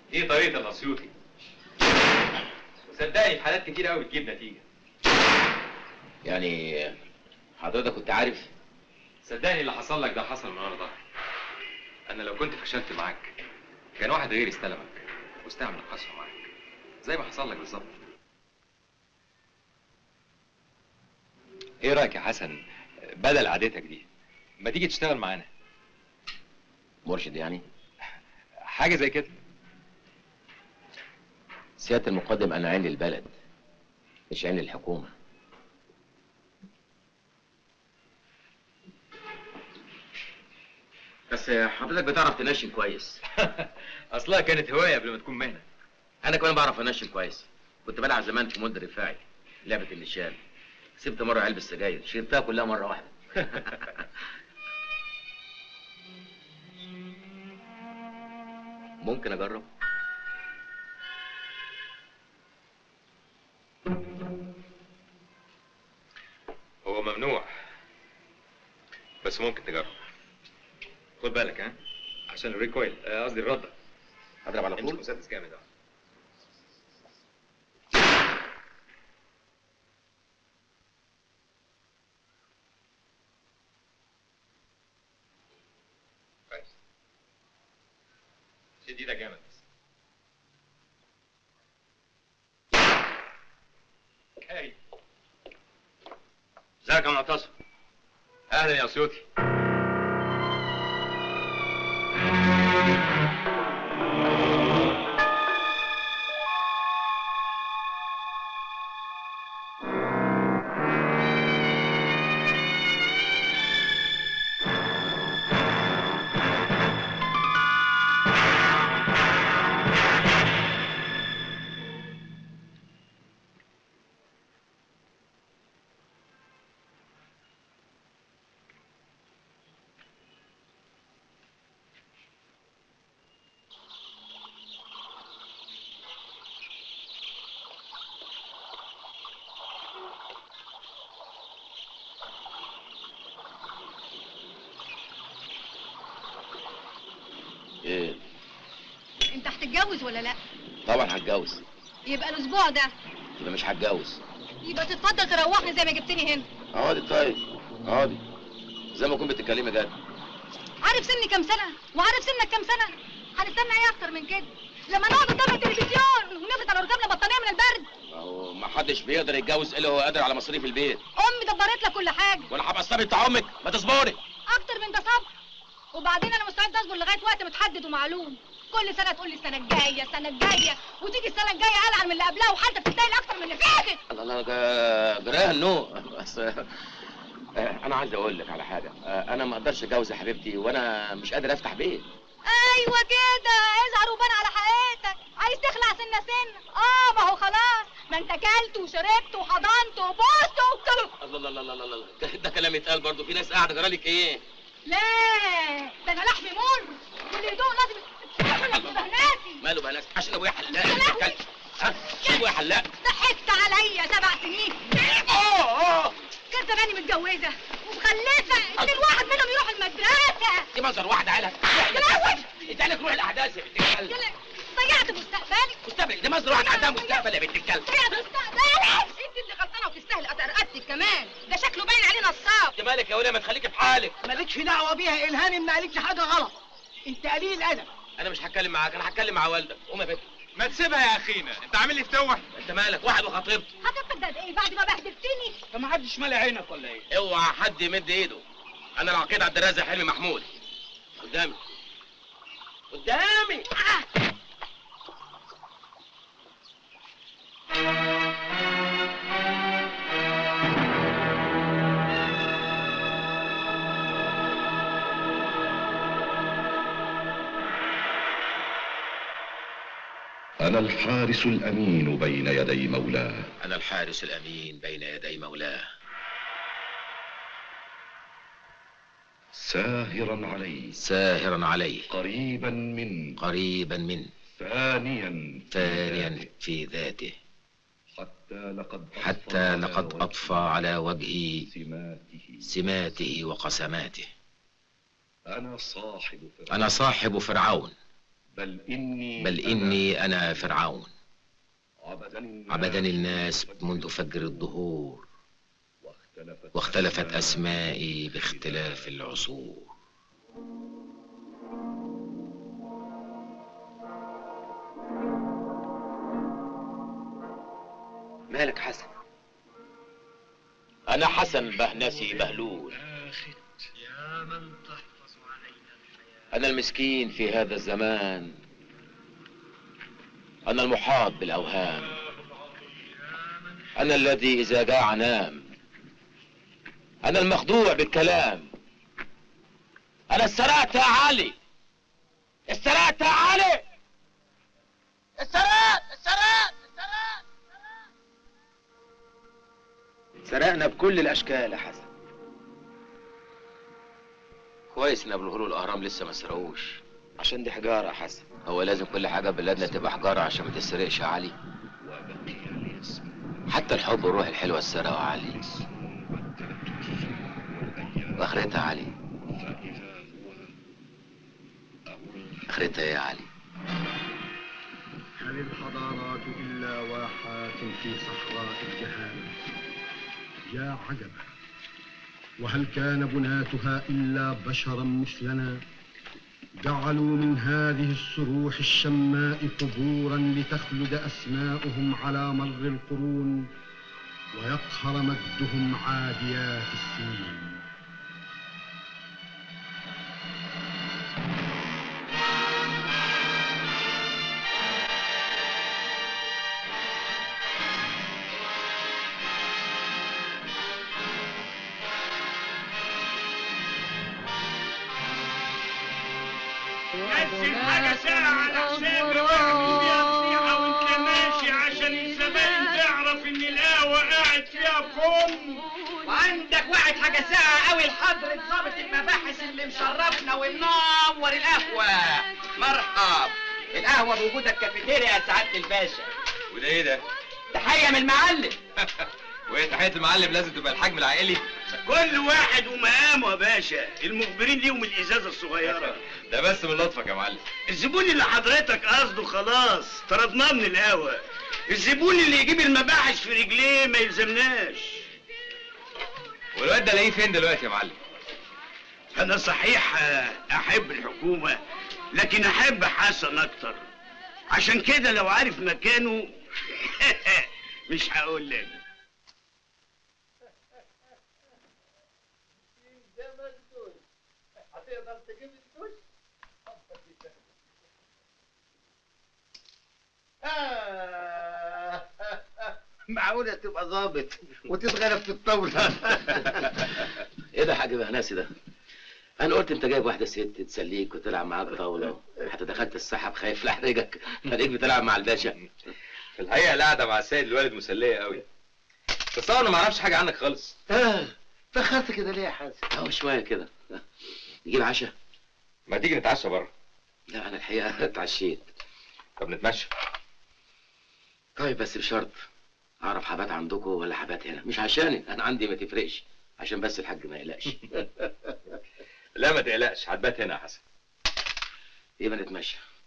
دي طريقه الاسيوطي وصدقني في حالات كتير قوي بتجيب نتيجه يعني حضرتك كنت عارف صدقني اللي حصل لك ده حصل من ورا ظهري انا لو كنت فشلت معاك كان واحد غيري استلمك واستعمل القسوه معاك زي ما حصل لك بالظبط ايه رايك يا حسن بدل عادتك دي ما تيجي تشتغل معانا مرشد يعني حاجه زي كده سيادة المقدم أنا عين للبلد مش عين للحكومة بس حضرتك بتعرف تنشن كويس اصلها كانت هوايه قبل ما تكون مهنه أنا كمان بعرف أنشن كويس كنت بلعب زمان في مد رفاعي لعبة النشان سبت مرة علبة سجاير شربتها كلها مرة واحدة ممكن أجرب هو ممنوع بس ممكن تجرب خد بالك ها عشان الريكويل آه، قصدي الرده هضرب على امسك طول مسدس جامد اه كويس شد ايدك جامد بس هاي ازيك يا معتصم اهلا يا اسيوطي ايه انت هتتجوز ولا لا طبعا هتجوز يبقى الاسبوع ده يبقى مش هتجوز يبقى تتفضل تروحني زي ما جبتني هنا اقعدي طيب اقعدي زي ما كنت بتتكلمي جد عارف سني كام سنه وعارف سنك كام سنه هنستنى ايه اكتر من كده لما نقعد قدام التلفزيون ونفرد على ركابنا بطانيه من البرد اهو ما حدش بيقدر يتجوز الا هو قادر على مصاريف البيت امي دبرت لك كل حاجه وانا هبقى الصبي بتاع امك ما تصبري اكتر من ده صبر وبعدين انا مستعد اصبر لغايه وقت متحدد ومعلوم كل سنه تقول لي السنه الجايه السنه الجايه وتيجي السنه الجايه العن من اللي قبلها وحالتك تستاهل اكتر من اللي فاتت الله الله جا- جراها النو بس آه، انا عايز اقول لك على حاجه آه، انا ما اقدرش اتجوز يا حبيبتي وانا مش قادر افتح بيت ايوه كده اظهر وبان على حقيقتك عايز تخلع سنه سنه اه ما هو خلاص ما انت كلت وشربت وحضنت وبوست وكله الله الله الله الله الله ده, ده كلام يتقال برضه في ناس قاعده جرالك ايه لا ده انا لحمي مر واللي يدوق لازم يتحمل بهناتي ماله بقى ناس عشان ابويا حلاق يا لهوي. بتتكلم. ها ابويا حلاق ضحكت عليا سبع سنين اه اه كان زماني متجوزه ومخلفه ان الواحد منهم يروح المدرسه دي منظر واحده عيلة يا لهوي. اتقالك روح الاحداث يا بنت الكلب يلا ضيعت مستقبلي مستقبل دي منظر واحده عندها مستقبل يا بنت الكلب ضيعت مستقبلي انت اللي غلطانه وتستاهل رقبتك كمان ده شكله باين عليه نصاب انت مالك يا وليه ما تخليكي في حالك مالكش دعوه بيها الهانم ما قالتش حاجه غلط انت قليل ادب انا مش هتكلم معاك انا هتكلم مع والدك قوم يا بنت ما تسيبها يا اخينا انت عامل لي فتوح انت مالك واحد وخطيبته هتبقى ده ايه بعد ما بهدلتني فما حدش مالي عينك ولا ايه اوعى حد يمد ايده انا العقيد عبد الرازق حلمي محمود قدامي قدامي أنا الحارس الأمين بين يدي مولاه انا الحارس الامين بين يدي مولاه ساهرا عليه ساهرا عليه قريبا من قريبا منه فانيا في فانيا ذاته. في ذاته حتى لقد أطفى حتى على لقد وجهه أطفى على وجهي سماته سماته وقسماته أنا صاحب فرعون أنا صاحب فرعون بل إني بل إني أنا فرعون عبدني عبدني الناس منذ فجر الظهور واختلفت, واختلفت أسمائي باختلاف العصور مالك حسن أنا حسن بهنسي بهلول أنا المسكين في هذا الزمان أنا المحاط بالأوهام أنا الذي إذا جاع نام أنا المخدوع بالكلام أنا السرقت يا علي السرقت يا علي السرقت السرقت السرقت سرقنا بكل الأشكال يا حسن كويس إن أبو الهول والأهرام لسه ما سرقوش عشان دي حجارة يا حسن هو لازم كل حاجة بلادنا تبقى حجارة عشان ما تسرقش يا علي حتى الحب والروح الحلوة اتسرقوا يا علي واخرتها يا علي اخرتها ايه يا علي هل الحضارات إلا واحات في صحراء الجهال يا عجبا وهل كان بناتها إلا بشرا مثلنا جعلوا من هذه الصروح الشماء قبورا لتخلد أسماؤهم على مر القرون ويقهر مجدهم عاديات السنين نزل حاجة ساعة على حسابي واعمل بيها فضيحة وانت ماشي عشان الزبائن تعرف ان القهوة قاعد فيها فم وعندك واحد حاجة ساعة قوي لحضرة ضابط المباحث اللي مشرفنا ومنور القهوة مرحب القهوة بوجودك كافيتيريا يا سعادة الباشا وده ايه ده؟ تحية من المعلم وهي تحية المعلم لازم تبقى الحجم العائلي كل واحد ومقامه يا باشا المخبرين ليهم الازازة الصغيرة ده بس من لطفك يا معلم الزبون اللي حضرتك قصده خلاص طردناه من القهوة الزبون اللي يجيب المباحث في رجليه ما يلزمناش والواد ده الاقيه فين دلوقتي يا معلم؟ انا صحيح احب الحكومة لكن احب حسن اكتر عشان كده لو عارف مكانه مش هقول لك معقولة تبقى ظابط وتتغلب في الطاولة ايه ده يا حاج بهناسي ده انا قلت انت جايب واحده ست تسليك وتلعب معاك طاوله حتى دخلت السحب خايف لاحرجك خليك بتلعب مع الباشا في الحقيقة القعدة مع السيد الوالد مسلية قوي بس انا ما اعرفش حاجة عنك خالص اه فخرت كده ليه يا حازم؟ اهو شويه كده نجيب عشاء ما تيجي نتعشى بره لا انا الحقيقه اتعشيت طب نتمشى طيب بس بشرط اعرف حبات عندكم ولا حبات هنا مش عشاني انا عندي ما تفرقش عشان بس الحاج ما يقلقش لا ما تقلقش هتبات هنا يا حسن يبقى نتمشى